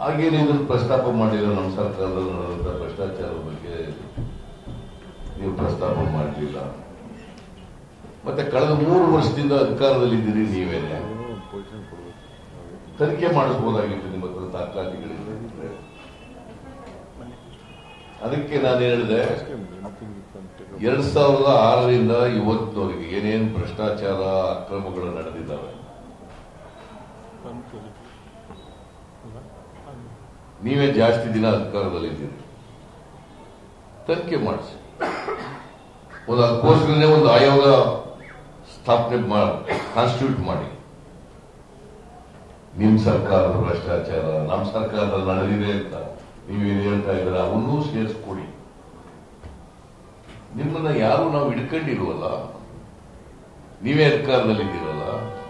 ಹಾಗೇನು ಇದನ್ನು ಪ್ರಸ್ತಾಪ ಮಾಡಿಲ್ಲ ನಮ್ಮ ಸರ್ಕಾರದಲ್ಲಿ ನಡೆದಂತ ಭ್ರಷ್ಟಾಚಾರದ ಬಗ್ಗೆ ನೀವು ಪ್ರಸ್ತಾಪ ಮಾಡಲಿಲ್ಲ ಮತ್ತೆ ಕಳೆದ ಮೂರು ವರ್ಷದಿಂದ ಅಧಿಕಾರದಲ್ಲಿದ್ದೀರಿ ನೀವೇನೆ ತನಿಖೆ ಮಾಡಿಸಬಹುದಾಗಿತ್ತು ನಿಮ್ಮ ಹತ್ರ ದಾಖಲಾತಿಗಳಿದ್ರೆ ಅದಕ್ಕೆ ನಾನು ಹೇಳಿದೆ ಎರಡ್ ಸಾವಿರದ ಆರರಿಂದ ಇವತ್ತಿನವರೆಗೆ ಏನೇನು ಭ್ರಷ್ಟಾಚಾರ ಅಕ್ರಮಗಳು ನಡೆದಿದ್ದಾವೆ ನೀವೇ ಜಾಸ್ತಿ ದಿನ ಅಧಿಕಾರದಲ್ಲಿದ್ದೀರಿ ತನಿಖೆ ಮಾಡಿಸಿ ಒಂದು ಅದಕ್ಕೋಸ್ಕರನೇ ಒಂದು ಆಯೋಗ ಸ್ಥಾಪನೆ ಮಾಡಿ ಕಾನ್ಸ್ಟಿಟ್ಯೂಟ್ ಮಾಡಿ ನಿಮ್ ಸರ್ಕಾರದ ಭ್ರಷ್ಟಾಚಾರ ನಮ್ಮ ಸರ್ಕಾರದಲ್ಲಿ ನಡೆದಿದೆ ಅಂತ ನೀವೇನು ಹೇಳ್ತಾ ಇದ್ದೀರ ಅವನ್ನೂ ಸೇರಿಸ್ಕೊಡಿ ನಿಮ್ಮನ್ನ ಯಾರು ನಾವು ಹಿಡ್ಕೊಂಡಿಲ್ವಲ್ಲ ನೀವೇ ಅಧಿಕಾರದಲ್ಲಿದ್ದೀರಲ್ಲ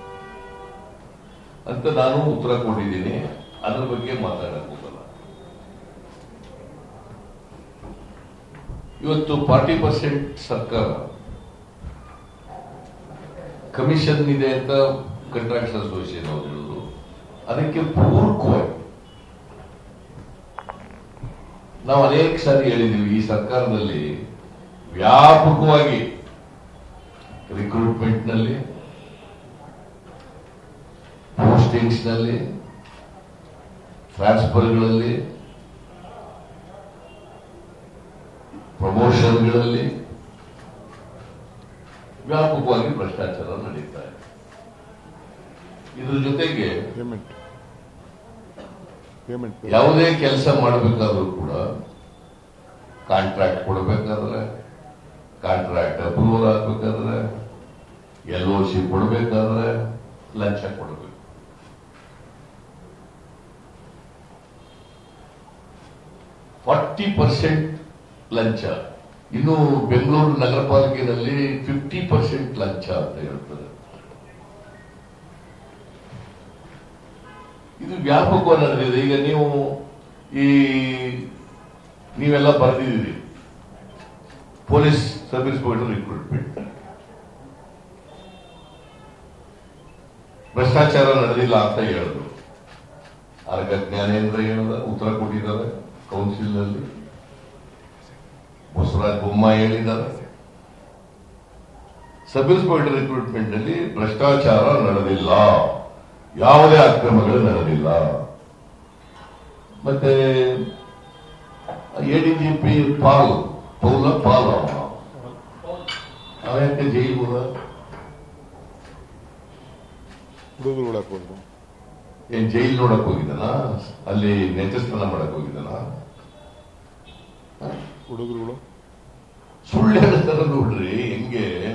ಅಂತ ನಾನು ಉತ್ತರ ಕೊಟ್ಟಿದ್ದೀನಿ ಅದ್ರ ಬಗ್ಗೆ ಮಾತಾಡಕ್ ಹೋಗಲ್ಲ ಇವತ್ತು ಫಾರ್ಟಿ ಪರ್ಸೆಂಟ್ ಸರ್ಕಾರ ಕಮಿಷನ್ ಇದೆ ಅಂತ ಕಂಟ್ರಾಕ್ಟರ್ ಅಸೋಸಿಯೇಷನ್ ಅವರು ಹೇಳಿದ್ರು ಅದಕ್ಕೆ ಪೂರಕವಾಗಿ ನಾವು ಅನೇಕ ಸಾರಿ ಹೇಳಿದ್ದೀವಿ ಈ ಸರ್ಕಾರದಲ್ಲಿ ವ್ಯಾಪಕವಾಗಿ ರಿಕ್ರೂಟ್ಮೆಂಟ್ ನಲ್ಲಿ ಪೋಸ್ಟಿಂಗ್ಸ್ ನಲ್ಲಿ ಟ್ರಾನ್ಸ್ಫರ್ಗಳಲ್ಲಿ ಪ್ರಮೋಷನ್ಗಳಲ್ಲಿ ವ್ಯಾಪಕವಾಗಿ ಭ್ರಷ್ಟಾಚಾರ ನಡೀತಾ ಇದೆ ಇದ್ರ ಜೊತೆಗೆ ಪೇಮೆಂಟ್ ಪೇಮೆಂಟ್ ಯಾವುದೇ ಕೆಲಸ ಮಾಡಬೇಕಾದ್ರೂ ಕೂಡ ಕಾಂಟ್ರಾಕ್ಟ್ ಕೊಡಬೇಕಾದ್ರೆ ಕಾಂಟ್ರಾಕ್ಟ್ ಅಪ್ರೂವಲ್ ಆಗ್ಬೇಕಾದ್ರೆ ಎಲ್ ಒ ಸಿ ಕೊಡಬೇಕಾದ್ರೆ ಲಂಚ ಕೊಡಬೇಕು ಫಾರ್ಟಿ ಪರ್ಸೆಂಟ್ ಲಂಚ ಇನ್ನು ಬೆಂಗಳೂರು ನಗರ ಪಾಲಿಕೆಯಲ್ಲಿ ಫಿಫ್ಟಿ ಪರ್ಸೆಂಟ್ ಲಂಚ ಅಂತ ಹೇಳ್ತಾರೆ ಇದು ವ್ಯಾಪಕವಾಗಿ ನಡೆದಿದೆ ಈಗ ನೀವು ಈ ನೀವೆಲ್ಲ ಬರೆದಿದ್ದೀರಿ ಪೊಲೀಸ್ ಸಬ್ ಇನ್ಸ್ಪೆಕ್ಟರ್ ರಿಕ್ರೂಟ್ಮೆಂಟ್ ಭ್ರಷ್ಟಾಚಾರ ನಡೆದಿಲ್ಲ ಅಂತ ಹೇಳಿದ್ರು ಆಗ ಜ್ಞಾನೇಂದ್ರ ಹೇಳಿದ ಉತ್ತರ ಕೊಟ್ಟಿದ್ದಾರೆ ಕೌನ್ಸಿಲ್ ನಲ್ಲಿ ಬಸವರಾಜ ಬೊಮ್ಮಾಯಿ ಹೇಳಿದ್ದಾರೆ ಸಬ್ ಇನ್ಸ್ಪೆಕ್ಟರ್ ರಿಕ್ರೂಟ್ಮೆಂಟ್ ನಲ್ಲಿ ಭ್ರಷ್ಟಾಚಾರ ನಡೆದಿಲ್ಲ ಯಾವುದೇ ಅಕ್ರಮಗಳು ನಡೆದಿಲ್ಲ ಮತ್ತೆ ಎಡಿಜಿಪಿ ಪಾಲ್ ಪೌಲ ಪಾಲ್ ಅವ ಅವ ಯಾಕೆ ಜೈಲ್ ಹೋದ ಹುಡುಗರು ಹಾಕ್ಬೋದು ಏನ್ ಜೈಲ್ ನೋಡಕ್ ಹೋಗಿದ್ದಾನ ಅಲ್ಲಿ ನೆಚ್ಚಸ್ನಾನ ಮಾಡಕ್ ಹೋಗಿದ್ದಾನ ಹುಡುಗರುಗಳು ಸುಳ್ಳು ಹೇಳ್ತಾರ ನೋಡ್ರಿ ಹೆಂಗೆ